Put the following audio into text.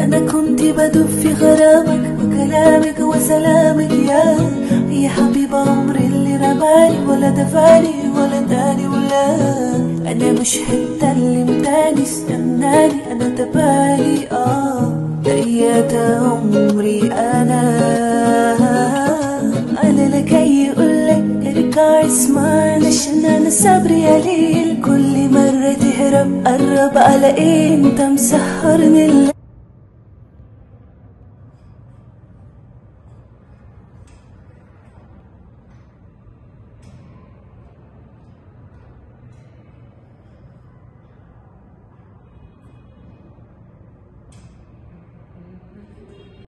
أنا كنت بدب في غرامك وكلامك وسلامك يا يا حبيب عمري اللي رماني ولا دفاني ولا داني ولا أنا مش هتكلم تاني استناني أنا تبالي آه ضيعت عمري أنا أنا لكي يقولك ارجع اسمعني عشان أنا صبري قليل كل مرة تهرب قرب على إيه أنت مسهرني الليل